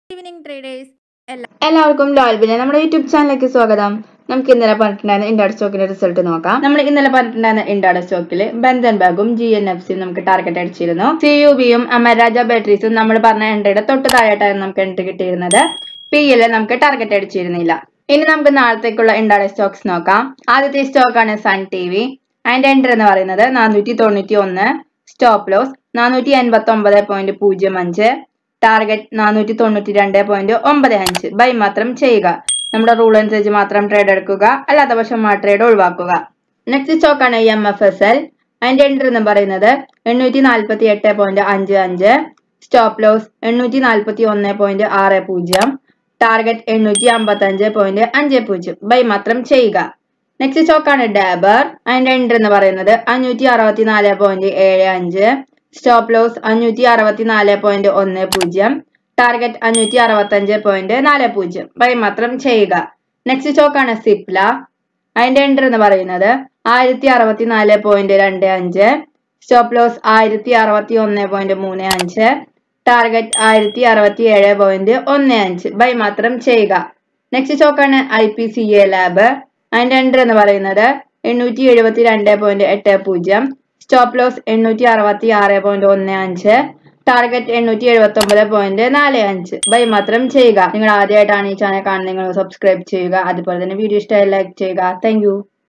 evening traders എല്ലാവർക്കും ലോയൽബിലെ നമ്മുടെ YouTube ചാനലിലേക്ക് സ്വാഗതം നമുക്ക് ഇന്നലെ പറഞ്ഞിട്ടുണ്ടായിരുന്ന ഇൻഡാഡ് സ്റ്റോക്കിന്റെ റിസൾട്ട് നോക്കാം നമ്മൾ ഇന്നലെ പറഞ്ഞിട്ടുണ്ടായിരുന്ന ഇൻഡാഡ് സ്റ്റോക്കിൽ ബന്ധൻ ബാഗും ജി എൻ എഫ് സിയും നമുക്ക് ടാർഗറ്റ് അടിച്ചിരുന്നു സി യു ബിയും അമരാജ ബാറ്ററീസും നമ്മൾ പറഞ്ഞ എൻട്രിയുടെ തൊട്ട് താഴെയായിട്ടായിരുന്നു നമുക്ക് എൻട്രി കിട്ടിയിരുന്നത് പി എൽ നമുക്ക് ടാർഗറ്റ് അടിച്ചിരുന്നില്ല ഇനി നമുക്ക് നാളത്തേക്കുള്ള ഇൻഡാഡ് സ്റ്റോക്സ് നോക്കാം ആദ്യത്തെ സ്റ്റോക്കാണ് സൺ ടി വി അതിന്റെ എൻട്രി എന്ന് പറയുന്നത് നാനൂറ്റി തൊണ്ണൂറ്റി ഒന്ന് സ്റ്റോപ്പ് ലോസ് നാനൂറ്റി എൺപത്തി ഒമ്പത് പോയിന്റ് പൂജ്യം അഞ്ച് ടാർഗറ്റ് നാനൂറ്റി തൊണ്ണൂറ്റി രണ്ട് പോയിന്റ് ഒമ്പത് അഞ്ച് ബൈ മാത്രം ചെയ്യുക നമ്മുടെ റൂൾ അനുസരിച്ച് മാത്രം ട്രേഡ് എടുക്കുക അല്ലാത്ത പക്ഷം ആ ട്രേഡ് ഒഴിവാക്കുക നെക്സ്റ്റ് സ്റ്റോക്കാണ് എം എഫ് എസ് എൽ അതിന്റെ എൻട്രി എന്ന് പറയുന്നത് എണ്ണൂറ്റി നാൽപ്പത്തി എട്ട് പോയിന്റ് അഞ്ച് അഞ്ച് സ്റ്റോപ്പ് ലോസ് എണ്ണൂറ്റി നാൽപ്പത്തി ഒന്ന് പോയിന്റ് ആറ് പൂജ്യം ടാർഗറ്റ് എണ്ണൂറ്റി അമ്പത്തി അഞ്ച് പോയിന്റ് അഞ്ച് പൂജ്യം ബൈ മാത്രം ചെയ്യുക നെക്സ്റ്റ് സ്റ്റോക്കാണ് ഡാബർ അതിന്റെ എൻട്രി എന്ന് പറയുന്നത് അഞ്ഞൂറ്റി അറുപത്തി നാല് പോയിന്റ് ഏഴ് അഞ്ച് സ്റ്റോപ്പ് ലോസ് അഞ്ഞൂറ്റി അറുപത്തി നാല് പോയിന്റ് ഒന്ന് പൂജ്യം ടാർഗറ്റ് അഞ്ഞൂറ്റി അറുപത്തി അഞ്ച് പോയിന്റ് നാല് പൂജ്യം ബൈ മാത്രം ചെയ്യുക നെക്സ്റ്റ് സ്റ്റോക്കാണ് സിപ്ല അതിന്റെ എൻട്രി എന്ന് പറയുന്നത് ആയിരത്തി അറുപത്തി നാല് പോയിന്റ് രണ്ട് അഞ്ച് സ്റ്റോപ്പ് ലോസ് ആയിരത്തി അറുപത്തി ഒന്ന് പോയിന്റ് മൂന്ന് അഞ്ച് ടാർഗറ്റ് ആയിരത്തി അറുപത്തി ഏഴ് പോയിന്റ് ഒന്ന് അഞ്ച് ബൈ മാത്രം ചെയ്യുക നെക്സ്റ്റ് സ്റ്റോക്കാണ് I P C A lab അതിന്റെ എൻട്രി എന്ന് പറയുന്നത് എണ്ണൂറ്റി എഴുപത്തി രണ്ട് പോയിന്റ് എട്ട് പൂജ്യം സ്റ്റോപ്പ് ലോസ് എണ്ണൂറ്റി അറുപത്തി ആറ് പോയിന്റ് ഒന്ന് അഞ്ച് ടാർഗറ്റ് എണ്ണൂറ്റി എഴുപത്തി ഒമ്പത് പോയിന്റ് നാല് അഞ്ച് ബൈ മാത്രം ചെയ്യുക നിങ്ങൾ ആദ്യമായിട്ടാണ് ഈ ചാനൽ കാണുന്നത് നിങ്ങൾ സബ്സ്ക്രൈബ് ചെയ്യുക അതുപോലെ തന്നെ വീഡിയോ ഇഷ്ടമായി ലൈക്ക് ചെയ്യുക താങ്ക്